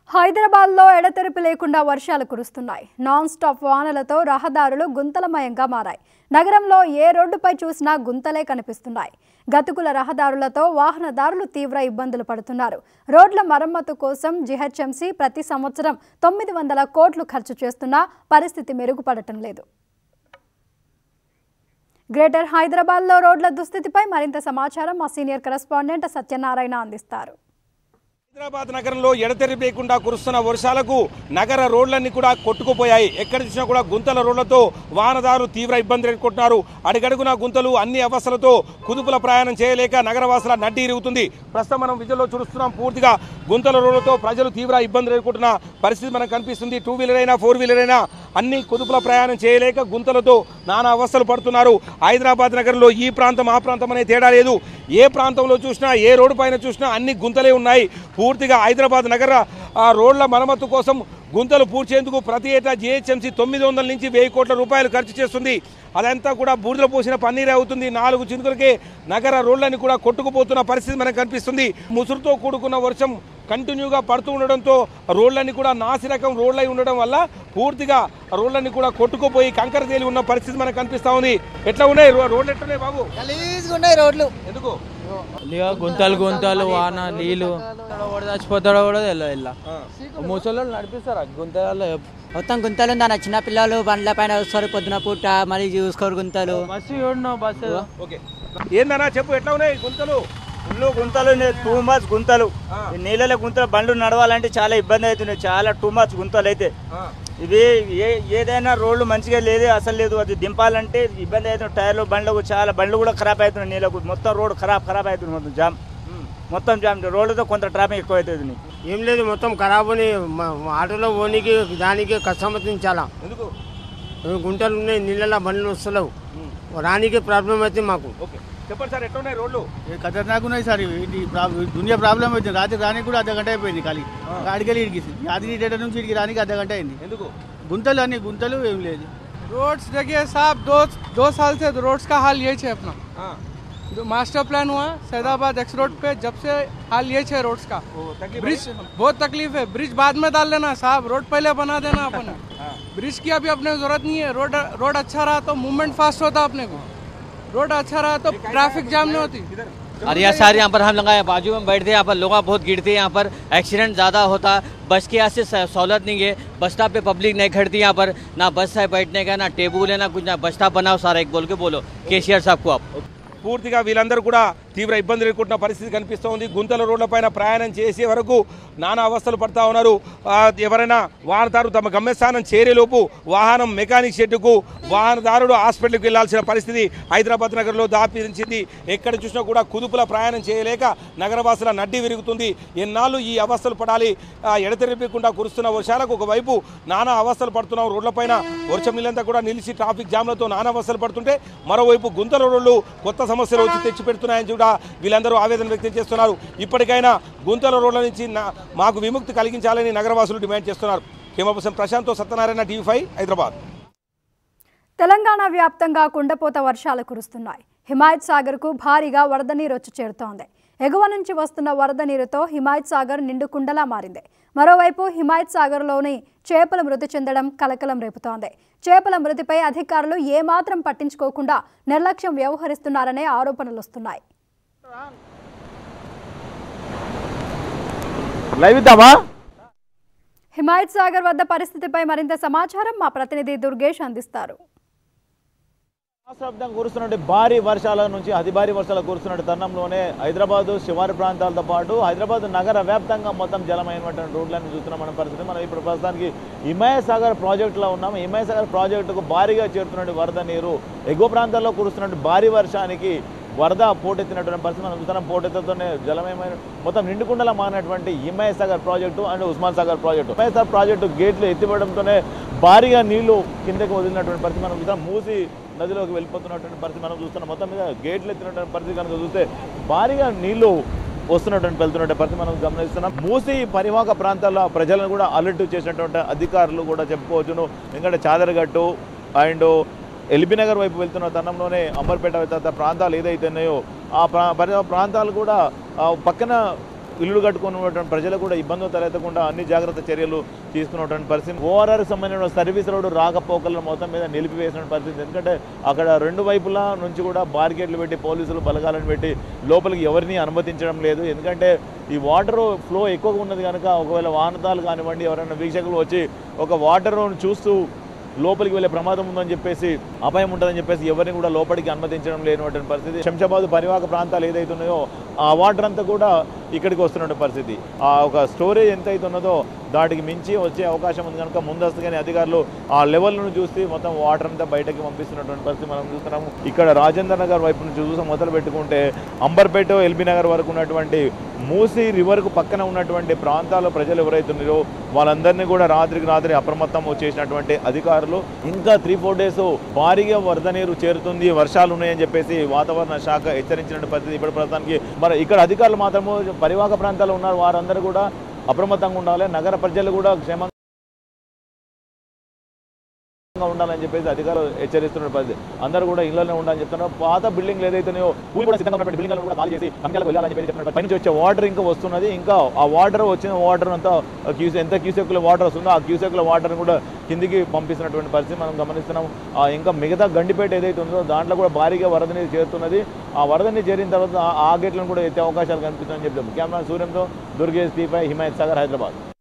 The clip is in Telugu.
హైదరాబాద్లో ఎడతెరిపి లేకుండా వర్షాలు కురుస్తున్నాయి నాన్ స్టాప్ వానలతో రహదారులు గుంతలమయంగా మారాయి నగరంలో ఏ రోడ్డుపై చూసినా గుంతలే కనిపిస్తున్నాయి గతుకుల రహదారులతో వాహనదారులు తీవ్ర ఇబ్బందులు పడుతున్నారు రోడ్ల మరమ్మతు కోసం జిహెచ్ఎంసీ ప్రతి సంవత్సరం తొమ్మిది వందల కోట్లు ఖర్చు చేస్తున్నా పరిస్థితి మెరుగుపడటం లేదు గ్రేటర్ హైదరాబాద్లో రోడ్ల దుస్థితిపై మరింత సమాచారం మా సీనియర్ కరెస్పాండెంట్ సత్యనారాయణ అందిస్తారు హైదరాబాద్ నగరంలో ఎడతెరిపి లేకుండా కురుస్తున్న వర్షాలకు నగర రోడ్లన్నీ కూడా కొట్టుకుపోయాయి ఎక్కడ చూసినా కూడా గుంతల రోడ్లతో వాహనదారులు తీవ్ర ఇబ్బందులు ఎదుర్కొంటున్నారు అడుగడుగున గుంతలు అన్ని అవస్థలతో కుదుపుల ప్రయాణం చేయలేక నగరవాసుల నడ్డి ఇరుగుతుంది ప్రస్తుతం మనం విజువల్లో చూస్తున్నాం పూర్తిగా గుంతల రోడ్లతో ప్రజలు తీవ్ర ఇబ్బందులు ఎదుర్కొంటున్న పరిస్థితి మనకు కనిపిస్తుంది టూ వీలర్ అయినా ఫోర్ వీలర్ అయినా అన్ని కుదుపుల ప్రయాణం చేయలేక గుంతలతో నానా అవస్థలు పడుతున్నారు హైదరాబాద్ నగరంలో ఈ ప్రాంతం ఆ ప్రాంతం అనే తేడా లేదు ఏ ప్రాంతంలో చూసినా ఏ రోడ్డు పైన చూసినా అన్ని గుంతలే ఉన్నాయి పూర్తిగా హైదరాబాద్ నగర ఆ, రోడ్ల మరమ్మతు కోసం గుంతలు పూడ్చేందుకు ప్రతి ఏటా జిహెచ్ఎంసీ తొమ్మిది వందల నుంచి వెయ్యి కోట్ల రూపాయలు ఖర్చు చేస్తుంది అదంతా కూడా బూడిదలో పోసిన పన్నీరే అవుతుంది నాలుగు చినుకులకే నగర రోడ్లని కూడా కొట్టుకుపోతున్న పరిస్థితి మనకు కనిపిస్తుంది ముసురుతో కూడుకున్న వర్షం కంటిన్యూగా పడుతూ ఉండడంతో రోడ్లన్నీ కూడా నాసిరకం రోడ్లై ఉండడం వల్ల పూర్తిగా రోడ్లన్నీ కూడా కొట్టుకుపోయి కంకర తేలి ఉన్న పరిస్థితి మనకు కనిపిస్తా ఉంది ఎట్లా ఉన్నాయి రో- రోడ్లు ఎట్లున్నాయి బాబు గలీజ్గా ఉన్నాయి రోడ్లు ఎందుకు ఇక గుంతలు గుంతలు వాన నీళ్ళు కూడా చచ్చిపోతాడో కూడా తెలియదు ఇలా ముసలు నడిపిస్తారా గుంతలలో మొత్తం గుంతలు ఉందన్న చిన్న పిల్లలు బండ్ల పైన వస్తారు పొద్దున పూట మళ్ళీ చూసుకోరు గుంతలు బస్సు చూడను బస్సు ఓకే ఏందన్నా చెప్పు ఎట్లా ఉన్నాయి గుంతలు ఫుల్ గుంతలు టూ మచ్ గుంతలు ఈ నీళ్ళలో గుంతలు బండ్లు నడవాలంటే చాలా ఇబ్బంది అవుతున్నాయి చాలా టూ మచ్ గుంతలు అయితే ఇవి ఏ ఏదైనా రోడ్లు మంచిగా లేదు అసలు లేదు అది దింపాలంటే ఇబ్బంది అవుతుంది టైర్లు బండ్లకు చాలా బండ్లు కూడా ఖరాబ్ అవుతున్నాయి నీళ్ళకు మొత్తం రోడ్ ఖరాబ్ ఖరాబ్ అవుతుంది మొత్తం జామ్ మొత్తం జామ్ రోడ్లతో కొంత ట్రాఫిక్ ఎక్కువ అవుతుంది ఏం లేదు మొత్తం ఖరాబ్ అని మ- ఆటోలో పోనీకి దానికి కష్టమవుతుంది చాలా ఎందుకు గుంటలు ఉన్నాయి నీళ్ళ బండ్లు వస్తలేవు రానికి ప్రాబ్లం అయితే మాకు ఓకే చెప్పండి సార్ ఎట్లా ఉన్నాయి రోడ్లు ఏ ఖతర్నాక్ ఉన్నాయి సార్ ఇవి. ఇది ప్రాబ్- దునియా ప్రాబ్లం అవుతుంది రాత్రి రానికి కూడా అర్ధ గంట అయిపోయింది ఖాళీ అడిగలి ఇడికి యాదగిరి థియేటర్ నుంచి ఇడికి రానికి అర్ధ గంట అయింది ఎందుకు గుంతలు అన్ని గుంతలు ఏం లేదు रोड्स देखिए साहब दो दो साल से रोड्स का हाल यही है अपना ఆ, जो मास्टर प्लान हुआ सैदाबाद एक्स रोड पे जब से हाल यही है रोड्स का ఓ, तकलीफ ब्रिज बहुत तकलीफ है ब्रिज बाद में डाल लेना साहब रोड पहले बना देना अपन ब्रिज की अभी अपने जरूरत नहीं है रोड रोड अच्छा रहा तो मूवमेंट फास्ट होता अपने को रोड अच्छा रहा तो ट्रैफिक जाम नहीं होती और यहाँ सारे यहाँ पर हम लगाए बाजू में बैठते हैं यहाँ पर लोग बहुत गिरते हैं यहाँ पर एक्सीडेंट ज़्यादा होता है बस की यहाँ से स- सहूलत नहीं है बस स्टॉप पे पब्लिक नहीं खड़ती यहाँ पर ना बस है बैठने का ना टेबल है ना कुछ ना बस स्टॉप बनाओ सारा एक बोल के बोलो केशियर साहब को आप పూర్తిగా వీళ్ళందరూ కూడా తీవ్ర ఇబ్బందులు ఎదుర్కొంటున్న పరిస్థితి కనిపిస్తోంది గుంతల రోడ్లపైన ప్రయాణం చేసే వరకు నానా అవస్థలు పడతా ఉన్నారు ఆ, ఎవరైనా వాహనదారు తమ గమ్యస్థానం చేరేలోపు వాహనం మెకానిక్ షెడ్డుకు వాహనదారుడు హాస్పిటల్కి వెళ్లాల్సిన పరిస్థితి హైదరాబాద్ నగరంలో దాపించింది ఎక్కడ చూసినా కూడా కుదుపుల ప్రయాణం చేయలేక నగరవాసుల నడ్డి విరుగుతుంది ఎన్నాళ్ళు ఈ అవస్థలు పడాలి ఆ, ఎడతెరిపకుండా కురుస్తున్న వర్షాలకు ఒకవైపు నానా అవస్థలు పడుతున్నాం రోడ్లపైన వర్షం నీళ్ళంతా కూడా నిలిచి ట్రాఫిక్ జామ్లతో నానా అవస్థలు పడుతుంటే మరోవైపు గుంతల రోడ్లు కొత్త సమస్యలు వచ్చి తెచ్చిపెడుతున్నాయని కూడా వీళ్ళందరూ ఆవేదన వ్యక్తం చేస్తున్నారు ఇప్పటికైనా గుంతల రోడ్ల నుంచి నా- మాకు విముక్తి కలిగించాలని నగరవాసులు డిమాండ్ చేస్తున్నారు హిమపసం ప్రశాంత్తో సత్యనారాయణ టీవీ ఫైవ్ హైదరాబాద్ తెలంగాణ వ్యాప్తంగా కుండపోత వర్షాలు కురుస్తున్నాయి హిమాయత్ సాగర్కు భారీగా వరద నీరు వచ్చి చేరుతోంది ఎగువ నుంచి వస్తున్న వరద నీరుతో హిమాయత్ సాగర్ నిండు కుండలా మారింది మరోవైపు హిమాయత్ సాగర్లోని చేపలు మృతి చెందడం కలకలం రేపుతోంది చేపల మృతిపై అధికారులు ఏమాత్రం పట్టించుకోకుండా నిర్లక్ష్యం వ్యవహరిస్తున్నారనే ఆరోపణలు వస్తున్నాయి లైవ్ ఇద్దామా హిమాయత్ సాగర్ వద్ద పరిస్థితిపై మరింత సమాచారం మా ప్రతినిధి దుర్గేష్ అందిస్తారు రాష్ట్రవ్యాప్తంగా కురుస్తున్నటువంటి భారీ వర్షాల నుంచి అతి భారీ వర్షాలు కురుస్తున్న తరుణంలోనే హైదరాబాద్ శివారు ప్రాంతాలతో పాటు హైదరాబాద్ నగర వ్యాప్తంగా మొత్తం జలమైనటువంటి రోడ్లను చూస్తున్నాం మన పరిస్థితి మనం ఇప్పుడు ప్రస్తుతానికి హిమాయ సాగర్ ప్రాజెక్టులో ఉన్నాం హిమాయ సాగర్ ప్రాజెక్టుకు భారీగా చేరుతున్నటువంటి వరద నీరు ఎగువ ప్రాంతాల్లో కురుస్తున్నటువంటి భారీ వర్షానికి వరద పోటెత్తినటువంటి పరిస్థితి మనం చూస్తున్నాం పోటెత్తతోనే జలమయమైన మొత్తం నిండుకుండలా మారినటువంటి Himayat Sagar project and Osman Sagar project Himayat Sagar project గేట్లు ఎత్తిపడంతోనే భారీగా నీళ్లు కిందకి వదిలినటువంటి పరిస్థితి మనం చూస్తాం మూసి నదిలోకి వెళ్ళిపోతున్నటువంటి పరిస్థితి మనం చూస్తున్నాం మొత్తం మీద గేట్లు ఎత్తినటువంటి పరిస్థితి కనుక చూస్తే భారీగా నీళ్లు వస్తున్నటువంటి వెళ్తున్నటువంటి పరిస్థితి మనం గమనిస్తున్నాం మూసి పరివాహక ప్రాంతాల్లో ప్రజలను కూడా అలర్ట్ చేసినటువంటి అధికారులు కూడా చెప్పుకోవచ్చును ఎందుకంటే చాదరగట్టు అండ్ ఎల్బీ నగర్ వైపు వెళ్తున్న తరుణంలోనే అంబర్పేట తదితర ప్రాంతాలు ఏదైతే ఉన్నాయో ఆ ప్రా పరి- ప్రాంతాలు కూడా ఆ, పక్కన ఇల్లు కట్టుకున్నటువంటి ప్రజలు కూడా ఇబ్బందులు తలెత్తకుండా అన్ని జాగ్రత్త చర్యలు తీసుకున్నటువంటి పరిస్థితి ఓఆర్ఆర్ సంబంధించిన సర్వీస్ రోడ్డు రాకపోకలను మొత్తం మీద నిలిపివేసిన పరిస్థితి ఎందుకంటే అక్కడ రెండు వైపులా నుంచి కూడా బార్గేట్లు పెట్టి పోలీసులు బలగాలను పెట్టి లోపలికి ఎవరిని అనుమతించడం లేదు ఎందుకంటే ఈ వాటర్ ఫ్లో ఎక్కువగా ఉన్నది కనుక ఒకవేళ వాహనదాలు కానివ్వండి ఎవరైనా వీక్షకులు వచ్చి ఒక వాటర్ చూస్తూ లోపలికి వెళ్ళే ప్రమాదం ఉందని చెప్పేసి అపాయం ఉంటుందని చెప్పేసి ఎవరిని కూడా లోపలికి అనుమతించడం లేనటువంటి పరిస్థితి శంషాబాద్ పరివాహక ప్రాంతాలు ఏదైతే ఉన్నాయో ఆ వాటర్ అంతా కూడా ఇక్కడికి వస్తున్న పరిస్థితి ఆ ఒక స్టోరేజ్ ఎంత అయితే ఉన్నదో దాటికి మించి వచ్చే అవకాశం ఉంది కనుక ముందస్తుగానే అధికారులు ఆ లెవెల్ను చూసి మొత్తం వాటర్ అంతా బయటకి పంపిస్తున్నటువంటి పరిస్థితి మనం చూస్తున్నాము ఇక్కడ రాజేంద్ర నగర్ వైపు నుంచి చూసి మొదలు పెట్టుకుంటే అంబర్పేట ఎల్బీ నగర్ వరకు ఉన్నటువంటి మూసీ రివర్కు పక్కన ఉన్నటువంటి ప్రాంతాల ప్రజలు ఎవరైతే ఉన్నారో వాళ్ళందరినీ కూడా రాత్రికి రాత్రి అప్రమత్తం చేసినటువంటి అధికారులు ఇంకా త్రీ ఫోర్ డేస్ భారీగా వరద నీరు చేరుతుంది వర్షాలు ఉన్నాయని చెప్పేసి వాతావరణ శాఖ హెచ్చరించిన పరిస్థితి ఇప్పుడు ప్రస్తుతానికి మరి ఇక్కడ అధికారులు మాత్రము పరివాహక ప్రాంతాల్లో ఉన్నారు వారందరూ కూడా అప్రమత్తంగా ఉండాలి నగర ప్రజలు కూడా క్షేమంగా ఉండాలని చెప్పేసి అధికారులు హెచ్చరిస్తున్న పరిస్థితి అందరూ కూడా ఇళ్లనే ఉండాలని చెప్తున్నారు పాత బిల్డింగ్లు ఏదైతున్నాయో పూలు కూడా సిద్ధంగా ఉన్నటువంటి బిల్డింగ్లను కూడా ఖాళీ చేసి కంపెనీలకు వెళ్ళాలని చెప్పేసి చెప్తున్నారు పైనుంచి వచ్చే వాటర్ ఇంకా వస్తున్నది ఇంకా ఆ వాటర్ వచ్చిన వాటర్ అంతా క్యూసె ఎంత క్యూసెక్ల వాటర్ వస్తుందో ఆ క్యూసెక్ల వాటర్ కూడా కిందికి పంపిస్తున్నటువంటి పరిస్థితి మనం గమనిస్తున్నాం ఆ ఇంకా మిగతా గండిపేట ఏదైతే ఉందో దాంట్లో కూడా భారీగా వరద నీరు చేరుతున్నది ఆ వరద నీరు చేరిన తర్వాత ఆ- ఆ గేట్లను కూడా ఎత్తే అవకాశాలు కనిపిస్తుందని చెప్తాం కెమెరా సూర్యంతో దుర్గేష్ దీపై హిమాయత్ సాగర్ హైదరాబాద్